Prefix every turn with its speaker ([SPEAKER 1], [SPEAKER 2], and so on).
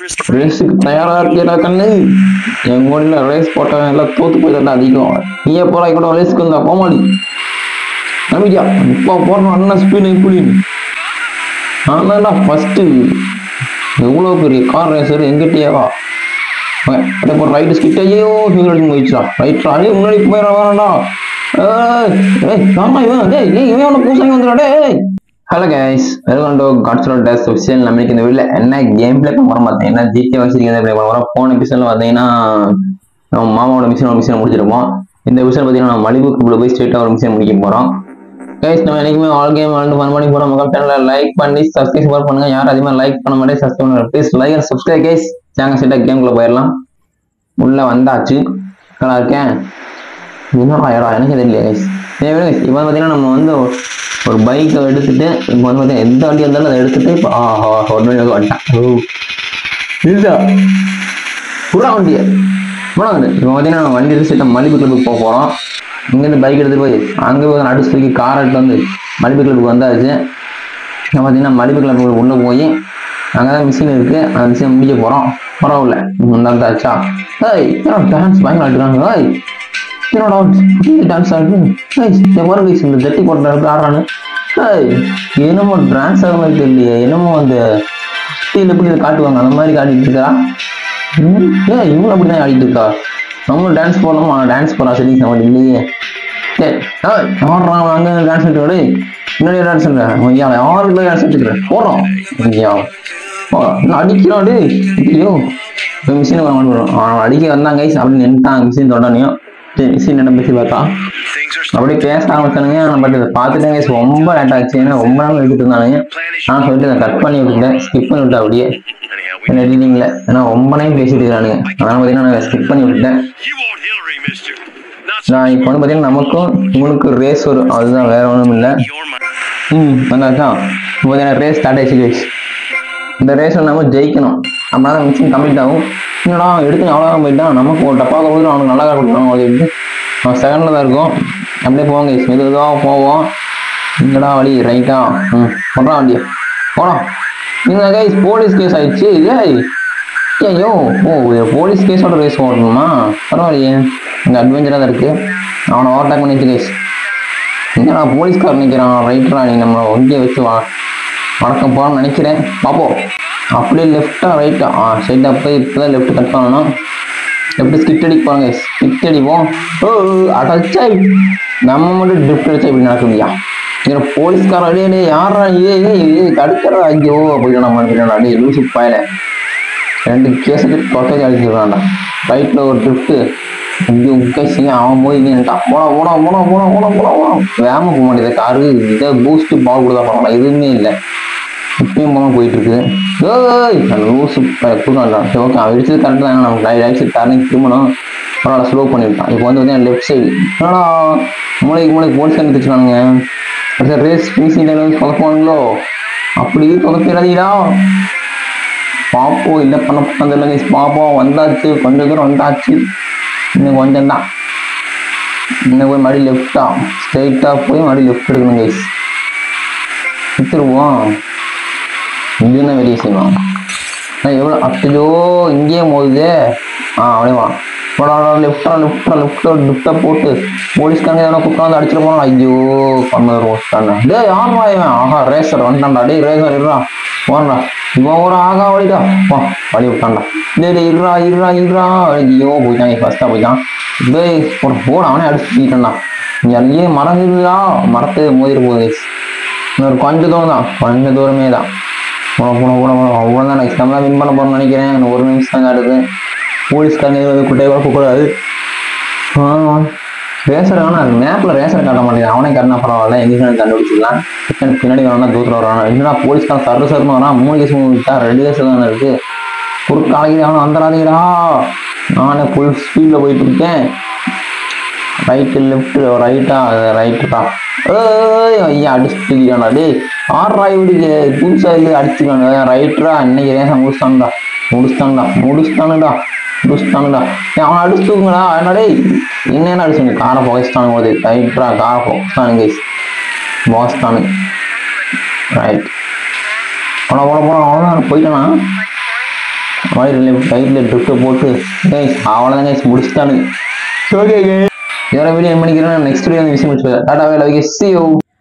[SPEAKER 1] Christopher.
[SPEAKER 2] ரேஸுக்கு தயாரா இருக்கியா கண்ணு என் கூட ரேஸ் போட்டவன் எல்லாம் தோத்து போய் அதிகம் நீ போறா கூட ரேஸ்க்கு வந்தா போமாடி நம்பிக்கா இப்போ போறோம் அண்ணன் ஸ்பீடு புளின்னு ஆனாடா ஃபர்ஸ்ட் எவ்வளோ பெரிய கார் ரேசர் எங்கிட்டேவா அதே போல் ரைட்டு ஸ்கிட் ஐயோ ஹியூல் அடிச்சு போயிடுச்சா ரைட்ரா அடே முன்னாடி போயிடா வரடா ஏய் ஏய் ஆமா இவன் டேய் ஏய் இவன் அவனை பூசாங்க வந்துடா டேய் ஹலோ கைஸ் வெல்கம் டு காட்ஸ்லோ டேஸ் ஒஃபிஷியல் நம்மளுக்கு இந்த வீடியோல என்ன கேம் பிளே பண்ண போறோம் பார்த்தீங்கன்னா ஜிடி வச்சிருக்கேன் ப்ளே பண்ண போறோம் போன எபிசோட்ல பார்த்தீங்கன்னா நம்ம மாமாவோட மிஷின் ஒரு மிஷினை முடிச்சிருப்போம் இந்த எபிசோட் பார்த்தீங்கன்னா நம்ம மலிபுக்குள்ள போய் ஸ்ட்ரெயிட்டாக ஒரு மிஷினை முடிக்க போறோம் கைஸ் நம்ம என்னைக்குமே ஆல் கேம் விளாண்டு ஃபன் பண்ணி போறோம் மக்கள் சேனலை லைக் பண்ணி சப்ஸ்கிரைப் சப்போர்ட் பண்ணுங்க யாரும் அதிகமாக லைக் பண்ண மாட்டே சப்ஸ்கிரைப் பண்ணுங்க please like and subscribe guys channel ஸ்ட்ரெயிட்டாக கேம்குள்ள போயிடலாம் உள்ள வந்தாச்சு நல்லா இருக்கேன் என்னடா ஏடா எனக்கு தெரியல கைஸ் இப்போ பார்த்தீங்கன்னா நம்ம வந்து ஒரு பைக்கை எடுத்துட்டு இப்போ வந்து பார்த்தீங்கன்னா எந்த வண்டி இருந்தாலும் அதை எடுத்துட்டு இப்போ ஆஹா ஒரு வண்டி வந்துட்டான் ஓ இதுதான் புறா வண்டியை புறா வந்து இப்போ பார்த்தீங்கன்னா நம்ம வண்டி எடுத்து மலிபு கிளப்புக்கு போக போகிறோம் இங்கேருந்து பைக் எடுத்துட்டு போய் அங்கே போய் நடு தூக்கி கார் எடுத்து வந்து மலிபு கிளப்புக்கு வந்தாச்சு இப்போ பார்த்தீங்கன்னா மலிபு கிளப்புக்கு உள்ளே போய் அங்கே தான் மிஷின் இருக்குது அந்த மிஷினை முடிக்க போகிறோம் பரவாயில்ல வந்தாச்சா ஏய் டான்ஸ் பயங்கர ஆட்டுறாங்க ஏய் என்னடா டான்ஸ் ஆடுது ஏய் எவ்வாறு வயசு இந்த ஜட்டி போட்டு ஆடுறானு ஏய் என்னமோ டான்ஸ் ஆகிற மாதிரி தெரியலையே என்னமோ அந்த டிவியில் எப்படி இதை காட்டுவாங்க அந்த மாதிரி காட்டிட்டு இருக்கா ம், ஏன் இவங்க அப்படி தான் ஆடிட்டு இருக்கா நம்மளும் டான்ஸ் போடலாமா டான்ஸ் போடலாம் சரி நம்ம இல்லையே சரி ஏய் ஆடுறான் அங்கே டான்ஸ் ஆடுறாடு முன்னாடி டான்ஸ் ஆடுறேன் ஐயா யாருக்கு டான்ஸ் ஆடுறேன் போடுறோம் ஐயா ஓ, நான் அடிக்கிறான் டேய் ஐயோ மிஷினை வாங்கணும் அவன் அடிக்க வந்தாங்க guys. அப்படி நின்ட்டான் மிஷின் தொடனையும் சரி மிஷின் என்ன பேசி பார்த்தா
[SPEAKER 1] Things are
[SPEAKER 2] அப்படியே பேச ஆரம்பிச்சானுங்க நான் பட் இதை பார்த்துட்டேன் guys. ரொம்ப லேட் ஆச்சு ஏன்னா ரொம்ப நாள் எடுத்துட்டு இருந்தானுங்க நான் சொல்லிட்டு அதை கட் பண்ணி விட்டுட்டேன் ஸ்கிப் பண்ணி விட்டேன் அப்படியே
[SPEAKER 1] anyhow. We,
[SPEAKER 2] எடிட்டிங்ல ஏன்னா ரொம்ப நேரம் பேசிட்டு இருக்கானுங்க அதனால பார்த்தீங்கன்னா நான் ஸ்கிப் பண்ணி விட்டுட்டேன்
[SPEAKER 1] you want Hillary, Mister? Not so
[SPEAKER 2] நான் இப்போ வந்து பார்த்தீங்கன்னா நமக்கும் இவனுக்கு ரேஸ் வரும் அதுதான் வேற ஒன்றும் இல்லை
[SPEAKER 1] your money.
[SPEAKER 2] ம் வந்தாச்சா இப்போ பார்த்தீங்கன்னா ரேஸ் ஸ்டார்ட் ஆயிடுச்சு guys. இந்த ரேஸில் நம்ம ஜெயிக்கணும் அப்படின்னா தான் மிஷின் கம்ப்ளீட் ஆகும் என்னடா எடுத்து அவ்வளோ போயிட்டான் நமக்கு ஒரு டப்பாக்க போது அவனுக்கு நல்லா கொடுக்கணும் அப்படின்ட்டு அவன் செகண்டில் தான் இருக்கும் அப்படியே போவோம் கைஸ் மெதுவாக போவோம் இங்கடா வழி ரைட்டா ம் போடுறான் வண்டியை போடா இந்த கைஸ் போலீஸ் கேஸ் ஆயிடுச்சு ஏய் ஐயோ ஓ இது போலீஸ் கேஸோட ரேஸ் ஓடணுமா பரவாயில்லையே இங்கே அட்வென்ச்சராக தான் இருக்குது அவனை ஓவர்டேக் பண்ணிச்சு கைஸ் என்னடா போலீஸ்கார் நிற்கிறான் ரைட்டரா நீ நம்ம வண்டியை வச்சு வா வணக்கம் போகணும்னு நினைக்கிறேன் பார்ப்போம் அப்படியே லெஃப்டா ரைட்டா ஆ ஸ்ட்ரைட்டாக போய் இப்போ தான் லெஃப்ட் கட் பண்ணணும் லெஃப்ட் ஸ்கிட் அடிக்க போகிறாங்க ஸ்கிட் அடிப்போம் ஓ அடச்சா நம்ம மட்டும் ட்ரிஃப்ட் அடிச்சா இப்படி நடக்குதுயா இங்கே போலீஸ்காரன் அடியே டேய், யாரா ஏ ஏ ஏ தடுக்கிறா ஐயோ அப்படின்னு நம்ம நினைக்கிறோம் அடே லூசு பாயல ரெண்டு கேஸுக்கு தொட்டை அடிச்சிருக்கான்டா ரைட்டில் ஒரு ட்ரிஃப்ட்டு ஐயோ உட்காசி அவன் போய் நின்ட்டான் போனா போனா போனா போனா போனா போனா போனா வேகமாக போக மாட்டேது காரு இதை பூஸ்ட் பவர் கொடுத்தா போகலாம் எதுவுமே இல்லை இப்பயும் போக போயிட்டு இருக்குது ஏய் லூசு புதுண்டா சரி ஓகே அவன் அடிச்சது கரெக்டாக தான் நமக்கு ரைட் ரைட் சைடு டர்னிங் திரும்பணும் பரவாயில்ல ஸ்லோ பண்ணிவிட்டான் இப்போ வந்து வந்து லெஃப்ட் சைடு என்னடா மூளைக்கு மூளைக்கு போலீஸ் எடுத்துச்சுனானுங்க அடுத்த ரேஸ் ஃபினிஷிங் லைன் வந்து சொதப்பானுங்களோ அப்படி சொதப்பிடாதீடா பார்ப்போம் இல்லை பண்ண பண்ணதில்லை கைஸ் பார்ப்போம் வந்தாச்சு கொஞ்சம் தூரம் வந்தாச்சு இன்னும் கொஞ்சம் தான் இன்னும் போய் மறுபடியும் லெஃப்டா ஸ்ட்ரைட்டாக போய் மறுபடியும் லெஃப்ட் எடுக்கணும் கைஸ் வித்துருவோம் இதுன்னா வெளியே செய்வான் நான் எவ்வளோ அப்பயோ இங்கேயே மோதுதே ஆ அப்படியே வா போடா லெஃப்டா லெஃப்டா லெஃப்டா லெஃப்டா போட்டு போலீஸ்காரங்க எவனோ குற்றம் வந்து அடிச்சிட்டு போனா ஐயோ பண்ண ரோஸ்டாண்டா டேய் ஆமா இவன் ஆஹா ரேசர் வந்துட்டான்டா டேய் ரேசர் இருடா போடா இவன் ஒரு ஆகா வழிடா வா வழி விட்டான்டா டேய் டேய் இருடா இருடா இருடா ஐயோ போயிட்டான் ஃபர்ஸ்டா போயிட்டான் டேய் போட போட அவனே அடிச்சுட்டான்டா இங்கே அங்கேயே மரம் இருக்குதா மரத்தை மோதிட்டு போகுது இன்னொரு கொஞ்சம் தூரம் தான் கொஞ்சம் தூரமே தான் போன போன போன போன அவ்வளோதான் நெக்ஸ்ட் நம்ம வின் பண்ண போகிறோம்னு நினைக்கிறேன் இன்னும் ஒரு நிமிஷம் தான் ஆடுது போலீஸ்காரங்க எதுவும் குட்டையை கூடாது ரேசர் ஆனால் அது மேப்பில் ரேசர் காட்ட மாட்டேங்குது அவனே காட்டினா பரவாயில்ல எங்கேயும் கண்டுபிடிச்சிக்கலாம் எனக்கு பின்னாடி வரணும் தூரத்தில் வரான் என்னடா போலீஸ்காரன் சர்வ சர்னு வரான் மூணு கேஸ் விட்டா ரெண்டு கேஸ் தானே இருக்கு குறுக்காலைக்கு அவனை வந்துடாதீங்கடா நானே ஃபுல் ஸ்பீடில் போயிட்டு இருக்கேன் ரைட்டு லெஃப்ட் ரைட்டா ரைட்டுடா ஏய் ஐயா அடிச்சுட்டான்டா டேய் ஆறா இப்படி புதுசா இல்லை அடிச்சுக்கானு ரைட்ரா இன்னைக்கு ரேசன் முடிச்சிட்டான்டா முடிச்சிட்டான்டா முடிச்சிட்டானுடா முடிச்சிட்டானுடா ஏய், அவனை அடிச்சுங்களா என்ன டேய் என்ன அடிச்சுங்க காரை புகைச்சிட்டானு போது ரைட்ரா காரை புகைச்சிட்டானு கைஸ் பாஸ்தானு ரைட் போன போன போன அவன் போயிட்டானா வயிறுல வயிறுல ட்ரிப்டை போட்டு கைஸ் அவ்வளோதான் கைஸ் முடிச்சுட்டானு ஓகே இதோட வீடியோ பண்ணிக்கிறேன் நெக்ஸ்ட் வீடியோ வந்து விஷயம் முடிச்சு டாடா வேலை சி யூ